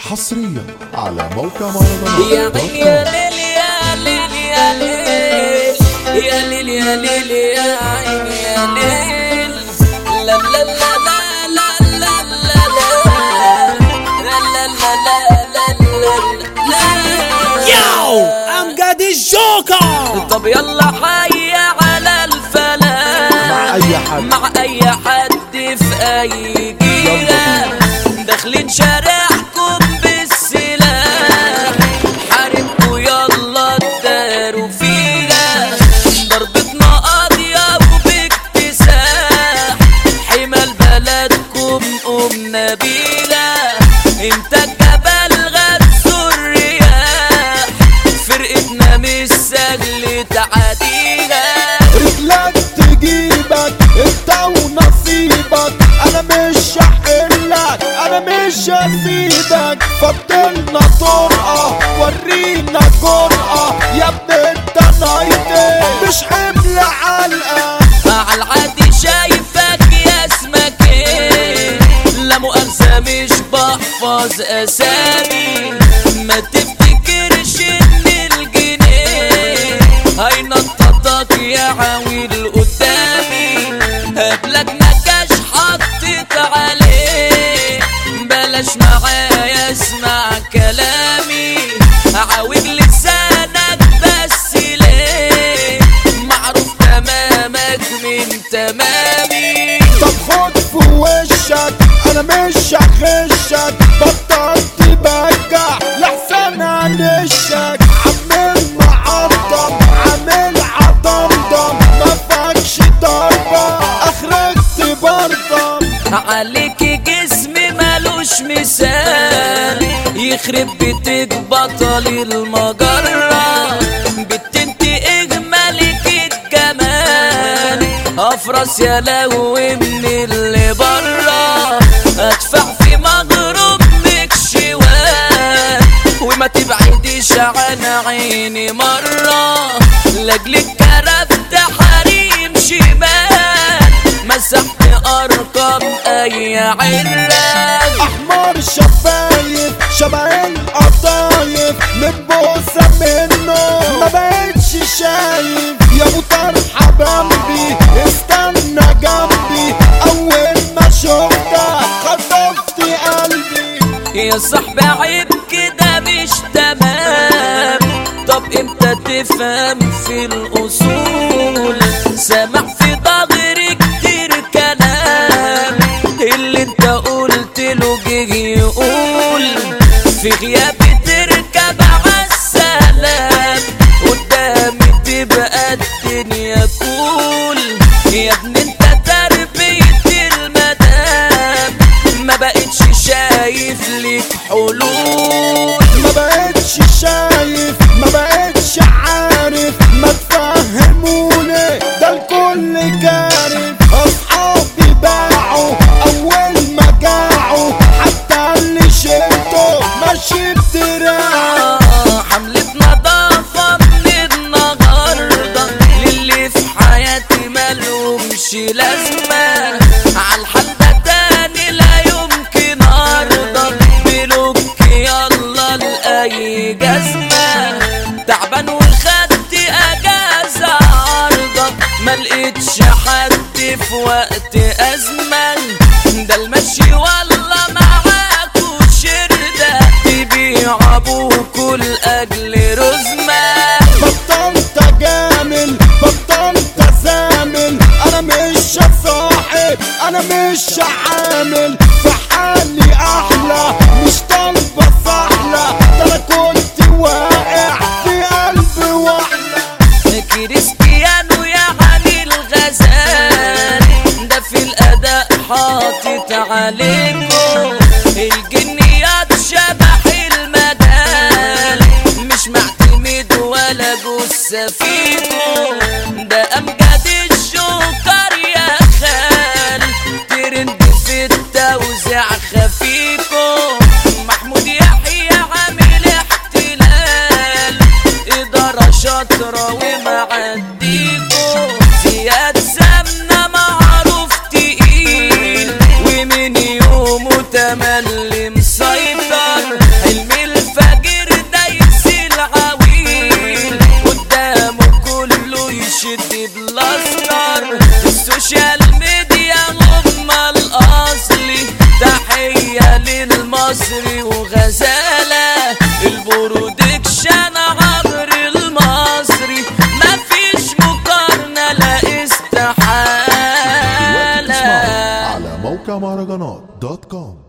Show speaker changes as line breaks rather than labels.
حصريا على موقع مهرجانات
يا
دوت
عيني يا ليل يا ليل يا ليل يا ليل يا ليل يا عيني يا ليل لا لا لا لا لا لا لا لا لا لا لا لا لا
ياو امجد الجوكر
طب يلا حي على الفلاح
مع أي حد.
مع اي حد في اي جيرة داخلين شارعكم بالسلاح حاربكوا يلا تداروا فيها ضربتنا قاضية وباكتساح حمى بلدكم قمنا بيها انت الجبل غزو الرياح فرقتنا مش سهل تعديها
رجلك تجيبك انت ونصيبك انا مش هحلك انا مش هسيبك فضلنا طرقة ورينا جرأة يا ابن انت نايتي مش حمل علقة
على العادي شايفك يا اسمك ايه لا مؤاخذة مش بحفظ اسامي ما تفتكرش ان الجنيه هينططك يا عويل قدامي هبلك نكش حطيت عليه بلاش معايا اسمع كلامي عاوج لسانك بس ليه معروف تمامك من تمامي
طب خد في وشك انا مش هخشك بطلت تبجع لحسن عنشك عامل معضم عامل عضمضم ما فاكش ضربة اخرك تبرطم
عليك جسم ملوش مثال يخرب بيتك بطل المجرة بنت انت اجمالك الجمال افرس يا لو من اللي برا ادفع في مغرب شوال وما تبعديش عن عيني مرة لاجلك كرفت حريم شمال مسحت ارقام اي عراق
احمر شفايف شبه القطايف متبوسة منه ما بقتش شايف يا ابو طرحة بمبي استنى جنبي اول ما شفتك خطفت قلبي
يا صاحبي عيب كده مش تمام طب امتى تفهم في الاصول سامع في ظهري كتير كلام اللي انت قلت له جه يقول في غيابي تركب عالسلام قدامي تبقى الدنيا كول يا ابني انت تربية المدام ما بقتش شايف لك حلول
ما بقتش شايف ما بقتش عارف ما تفهموني ده الكل كارف اصحابي باعوا اول ما جاعوا حتى اللي شلته ماشي بدراعه
آه، حملة نظافة من النهاردة للي في حياتي ملهمش لازمة عالحال ده تاني لا يمكن ارضى بلوك يلا لأي جزمة تعبان وخدت اجازة عارضة ملقتش حد في وقت ازمة ده المشي والله معاكوا شردة تبيع ابوكوا لاجل رزمة
بطلت اجامل بطلت ازامل انا مش صاحب انا مش عامل في حالي احلى مش طالبه سحله ده انا كنت واقع في قلب واحده
كريستيانو يعني الغزال ده في الاداء حاطط عليكم بتشد بلاستر السوشيال ميديا هم الاصلي تحية للمصري وغزالة البرودكشن عبر المصري مفيش مقارنة لا
دلوقتي
استحالة
تسمعوا على موقع مهرجانات دوت كوم